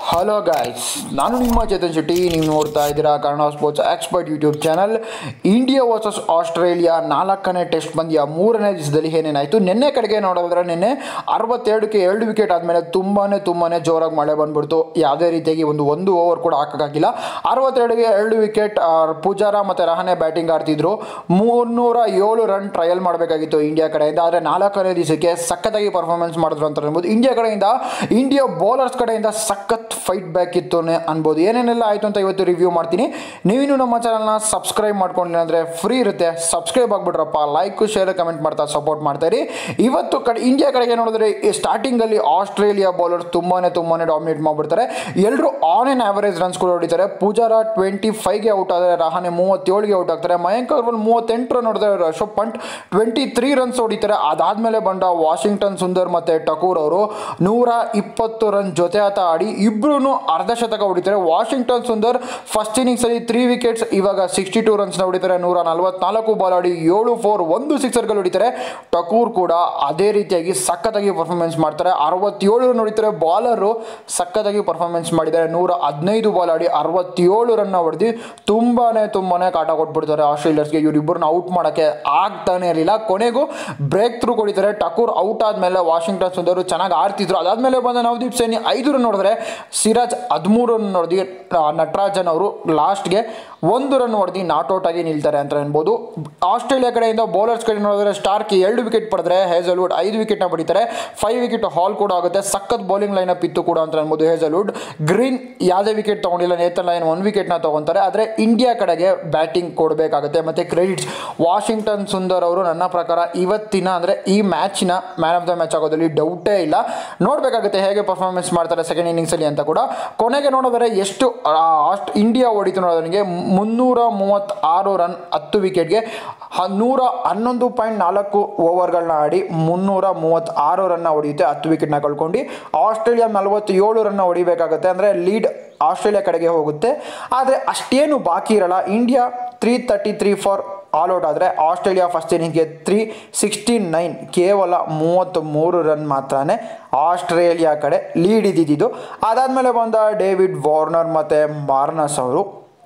hello guys ನಾನು ನಿಮ್ಮ ಚೇತನ್ ಶೆಟ್ಟಿ ನೀವು ನೋಡ್ತಾ ಇದ್ದೀರಾ Kannada sports expert YouTube channel India versus Australia ನಾಲ್ಕನೇ ಟೆಸ್ಟ್ ಪಂದ್ಯ ಮೂರನೇ ದಿವಸದಲ್ಲಿ ಏನೇನಾಯಿತು ನಿನ್ನೆ ಕಡೆಗೆ ನೋಡೋದ್ರೆ ನಿನ್ನೆ ಅರವತ್ತೆರಡಕ್ಕೆ ಎರಡು ವಿಕೆಟ್ ಆದಮೇಲೆ ತುಂಬಾ ತುಂಬಾ ಜೋರಾಗಿ ಮಳೆ ಬಂದ್ಬಿಡ್ತು ಯಾವುದೇ ರೀತಿಯಾಗಿ ಒಂದು ಒಂದು ಓವರ್ ಕೂಡ ಹಾಕೋಕ್ಕಾಗಿಲ್ಲ ಅರವತ್ತೆರಡಿಗೆ ಎರಡು ವಿಕೆಟ್ ಪೂಜಾರ ಮತ್ತು ರಹಾನೆ ಬ್ಯಾಟಿಂಗ್ ಆಡ್ತಿದ್ರು ಮೂನ್ನೂರ ಏಳು ರನ್ ಟ್ರಯಲ್ ಮಾಡಬೇಕಾಗಿತ್ತು ಇಂಡಿಯಾ ಕಡೆಯಿಂದ ಆದರೆ ನಾಲ್ಕನೇ ದಿವಸಕ್ಕೆ ಸಖತ್ತಾಗಿ ಪರ್ಫಾರ್ಮೆನ್ಸ್ ಮಾಡಿದ್ರು ಅಂತ ಅನ್ಬೋದು ಇಂಡಿಯಾ ಕಡೆಯಿಂದ ಇಂಡಿಯಾ ಬೌಲರ್ಸ್ ಕಡೆಯಿಂದ ಸಖತ್ ಫೈಟ್ ಬ್ಯಾಕ್ ಇತ್ತು ಅನ್ಯ- ಅನ್ಬೋದು ಏನೇನೆಲ್ಲ ಆಯಿತು ಅಂತ ಇವತ್ತು ರಿವ್ಯೂ ಮಾಡ್ತೀನಿ ನೀವಿನ್ನು ನಮ್ಮ ಚಾನಲ್ನ ಸಬ್ಸ್ಕ್ರೈಬ್ ಮಾಡ್ಕೊಂಡಿಲ್ಲ ಅಂದರೆ ಫ್ರೀ ಇರುತ್ತೆ ಸಬ್ಸ್ಕ್ರೈಬ್ ಆಗ್ಬಿಟ್ರಪ್ಪ ಲೈಕ್ ಶೇರ್ ಕಮೆಂಟ್ ಮಾಡ್ತಾ ಸಪೋರ್ಟ್ ಮಾಡ್ತಾಯಿರಿ ಇವತ್ತು ಕಡೆ ಇಂಡಿಯಾ ಕಡೆಗೆ ನೋಡಿದ್ರೆ ಈ ಸ್ಟಾರ್ಟಿಂಗಲ್ಲಿ ಆಸ್ಟ್ರೇಲಿಯಾ ಬೌಲರ್ಸ್ ತುಂಬಾ ತುಂಬಾ ಡಾಮಿನೇಟ್ ಮಾಡಿಬಿಡ್ತಾರೆ ಎಲ್ಲರೂ ಆನ್ ಆನ್ ಆವರೇಜ್ ರನ್ಸ್ ಕೂಡ ಹೊಡಿತಾರೆ ಪೂಜಾರ ಟ್ವೆಂಟಿ ಫೈವ್ಗೆ ಔಟ್ ಆದರೆ ರಹಾನೆ ಮೂವತ್ತೇಳಿಗೆ ಔಟ್ ಆಗ್ತಾರೆ ಮಯಾಂಕ್ ಅಗರ್ವಾಲ್ ಮೂವತ್ತೆಂಟು ರನ್ ಹೊಡೆದ್ರೆ Rishabh Pant twenty three runs ಹೊಡಿತಾರೆ ಅದಾದಮೇಲೆ ಬಂದ ವಾಷಿಂಗ್ಟನ್ ಸುಂದರ್ ಮತ್ತು ಟಕೂರ್ ಅವರು ನೂರ ಇಪ್ಪತ್ತು ರನ್ ಜೊತೆ ಆಟ ಆಡಿ ಇಬ್ಬರೂ ಅರ್ಧ ಶತಕ ಹೊಡಿತಾರೆ ವಾಷಿಂಗ್ಟನ್ ಸುಂದರ್ ಫಸ್ಟ್ ಇನ್ನಿಂಗ್ಸಲ್ಲಿ ತ್ರೀ ವಿಕೆಟ್ಸ್ ಇವಾಗ ಸಿಕ್ಸ್ಟಿ ಟೂ ರನ್ಸ್ನ ಹೊಡಿತಾರೆ ನೂರ ನಲವತ್ನಾಲ್ಕು ಬಾಲ್ ಆಡಿ ಏಳು ಫೋರ್ ಒಂದು ಸಿಕ್ಸರ್ಗಳು ಹೊಡಿತಾರೆ ಟಕೂರ್ ಕೂಡ ಅದೇ ರೀತಿಯಾಗಿ ಸಖತ್ತಾಗಿ ಪರ್ಫಾರ್ಮೆನ್ಸ್ ಮಾಡ್ತಾರೆ ಅರವತ್ತೇಳು ರನ್ ಹೊಡಿತಾರೆ ಬಾಲರು ಸಖತ್ತಾಗಿ ಪರ್ಫಾರ್ಮೆನ್ಸ್ ಮಾಡಿದ್ದಾರೆ ನೂರ ಹದಿನೈದು ಬಾಲ್ ಆಡಿ ಅರವತ್ತೇಳು ರನ್ನ ಹೊಡೆದು ತುಂಬಾ ತುಂಬಾ ಕಾಟ ಕೊಟ್ಬಿಡ್ತಾರೆ ಆಸ್ಟ್ರೇಲಿಯರ್ಸ್ಗೆ ಇವರಿಬ್ಬರನ್ನ ಔಟ್ ಮಾಡೋಕ್ಕೆ ಆಗ್ತಾನೆ ಇರಲಿಲ್ಲ ಕೊನೆಗೂ ಬ್ರೇಕ್ ಥ್ರೂ ಕೊಡಿತಾರೆ ಟಕೂರ್ ಔಟ್ ಆದಮೇಲೆ ವಾಷಿಂಗ್ಟನ್ ಸುಂದರು ಚೆನ್ನಾಗಿ ಆಡ್ತಿದ್ರು ಅದಾದಮೇಲೆ ಬಂದ ನವದೀಪ್ ಸೈನಿ ಐದು ರನ್ ನೋಡಿದ್ರೆ ಸಿರಾಜ್ ಹದಿಮೂರು ರನ್ ಹೊಡೆದು ನಟರಾಜನ್ ಅವರು ಲಾಸ್ಟ್ಗೆ ಒಂದು ರನ್ ಹೊಡೆದು ನಾಟ್ಔಟ್ ಆಗಿ ನಿಲ್ತಾರೆ ಅಂತ ಅನ್ಬೋದು ಆಸ್ಟ್ರೇಲಿಯಾ ಕಡೆಯಿಂದ ಬೌಲರ್ಸ್ ಕಡೆ ನೋಡಿದ್ರೆ ಸ್ಟಾರ್ಕ್ ಎರಡು ವಿಕೆಟ್ ಪಡೆದ್ರೆ ಹೇಸಲ್ವುಡ್ ಐದು ವಿಕೆಟ್ನ ಪಡಿತಾರೆ ಫೈವ್ ವಿಕೆಟ್ ಹಾಲ್ ಕೂಡ ಆಗುತ್ತೆ ಸಖತ್ ಬೌಲಿಂಗ್ ಲೈನಪ್ ಇತ್ತು ಕೂಡ ಅಂತ ಅನ್ಬೋದು ಹೇಸಲ್ವುಡ್ ಗ್ರೀನ್ ಯಾವುದೇ ವಿಕೆಟ್ ತೊಗೊಂಡಿಲ್ಲ ನೇತನ್ ಲೈನ್ ಒಂದು ವಿಕೆಟ್ನ ತೊಗೊತಾರೆ ಆದರೆ ಇಂಡಿಯಾ ಕಡೆಗೆ ಬ್ಯಾಟಿಂಗ್ ಕೊಡಬೇಕಾಗುತ್ತೆ ಮತ್ತು ಕ್ರೆಡಿಟ್ಸ್ ವಾಷಿಂಗ್ಟನ್ ಸುಂದರ್ ಅವರು ನನ್ನ ಪ್ರಕಾರ ಇವತ್ತಿನ ಅಂದರೆ ಈ ಮ್ಯಾಚಿನ ಮ್ಯಾನ್ ಆಫ್ ದ ಮ್ಯಾಚ್ ಆಗೋದ್ರಲ್ಲಿ ಡೌಟೇ ಇಲ್ಲ ನೋಡಬೇಕಾಗುತ್ತೆ ಹೇಗೆ ಪರ್ಫಾರ್ಮೆನ್ಸ್ ಮಾಡ್ತಾರೆ ಸೆಕೆಂಡ್ ಇನ್ನಿಂಗ್ಸಲ್ಲಿ ಅಂತ ಕೂಡ ಕೊನೆಗೆ ನೋಡಿದ್ರೆ ಎಷ್ಟು ಅಷ್ಟು ಇಂಡಿಯಾ ಹೊಡಿತು ನೋಡೋದನಿಗೆ ಮುನ್ನೂರ ಮೂವತ್ತಾರು ರನ್ ಹತ್ತು ವಿಕೆಟ್ಗೆ ನೂರ ಹನ್ನೊಂದು ಪಾಯಿಂಟ್ ನಾಲ್ಕು ಓವರ್ಗಳನ್ನ ಆಡಿ ಮುನ್ನೂರ ಮೂವತ್ತಾರು ರನ್ನ ಹೊಡೆಯುತ್ತೆ ಹತ್ತು ವಿಕೆಟ್ನ ಕಳ್ಕೊಂಡು ಆಸ್ಟ್ರೇಲಿಯಾ ನಲವತ್ತೇಳು ರನ್ನ ಹೊಡಿಬೇಕಾಗುತ್ತೆ ಅಂದರೆ ಲೀಡ್ ಆಸ್ಟ್ರೇಲಿಯಾ ಕಡೆಗೆ ಹೋಗುತ್ತೆ ಆದರೆ ಅಷ್ಟೇನು ಬಾಕಿ ಇರಲ್ಲ India three thirty three for all out ಆದರೆ ಆಸ್ಟ್ರೇಲಿಯಾ ಫಸ್ಟ್ ಇನ್ನಿಂಗ್ಗೆ ತ್ರೀ ಸಿಕ್ಸ್ಟಿ ನೈನ್ ಕೇವಲ ಮೂವತ್ತ್ ಮೂರು ರನ್ ಮಾತ್ರನೇ ಆಸ್ಟ್ರೇಲಿಯಾ ಕಡೆ ಲೀಡ್ ಇದ್ದಿದ್ದು ಅದಾದಮೇಲೆ ಬಂದ ಡೇವಿಡ್ ವಾರ್ನರ್ ಮತ್ತು ಮಾರ್ನಸ್ ಅವರು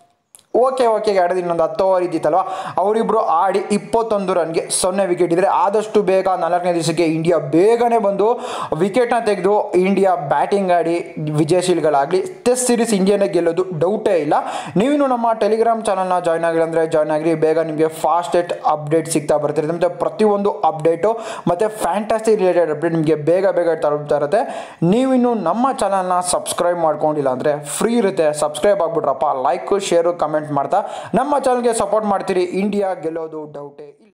ಓಕೆ ಓಕೆ ಆಡೋದು ಇನ್ನೊಂದು ಹತ್ತು ಓವರ್ ಇದ್ದಿತ್ತಲ್ವ ಅವರಿಬ್ಬರು ಆಡಿ ಇಪ್ಪತ್ತೊಂದು ರನ್ಗೆ ಸೊನ್ನೆ ವಿಕೆಟ್ ಇದ್ದರೆ ಆದಷ್ಟು ಬೇಗ ನಾಲ್ಕನೇ ದಿವಸಕ್ಕೆ ಇಂಡಿಯಾ ಬೇಗನೆ ಬಂದು ವಿಕೆಟ್ನ ತೆಗೆದು ಇಂಡಿಯಾ ಬ್ಯಾಟಿಂಗ್ ಆಡಿ ವಿಜಯಶೀಲ್ಗಳಾಗಲಿ ಟೆಸ್ಟ್ ಸೀರೀಸ್ ಇಂಡಿಯಾನೇ ಗೆಲ್ಲೋದು ಡೌಟೇ ಇಲ್ಲ ನೀವಿನ್ನು ನಮ್ಮ ಟೆಲಿಗ್ರಾಮ್ ಚಾನಲ್ನ ಜಾಯ್ನ್ ಆಗಿಲ್ಲ ಅಂದರೆ ಜಾಯ್ನ್ ಆಗಿರಿ ಬೇಗ ನಿಮಗೆ ಫಾಸ್ಟೆಸ್ಟ್ ಅಪ್ಡೇಟ್ ಸಿಗ್ತಾ ಬರ್ತಿರುತ್ತೆ ಮತ್ತು ಪ್ರತಿಯೊಂದು ಅಪ್ಡೇಟು ಮತ್ತು ಫ್ಯಾಂಟಸಿ ರಿಲೇಟೆಡ್ ಅಪ್ಡೇಟ್ ನಿಮಗೆ ಬೇಗ ಬೇಗ ತಲುಪ್ತಾ ಇರುತ್ತೆ ನೀವಿನ್ನು ನಮ್ಮ ಚಾನಲ್ನ ಸಬ್ಸ್ಕ್ರೈಬ್ ಮಾಡ್ಕೊಂಡಿಲ್ಲ ಅಂದರೆ ಫ್ರೀ ಇರುತ್ತೆ ಸಬ್ಸ್ಕ್ರೈಬ್ ಆಗ್ಬಿಟ್ರಪ್ಪ ಲೈಕು ಶೇರು ಕಮೆಂಟ್ ಮಾಡ್ತಾ ನಮ್ಮ ಚಾನಲ್ಗೆ ಸಪೋರ್ಟ್ ಮಾಡ್ತೀರಿ ಇಂಡಿಯಾ ಗೆಲ್ಲೋದು ಡೌಟೇ ಇಲ್ಲ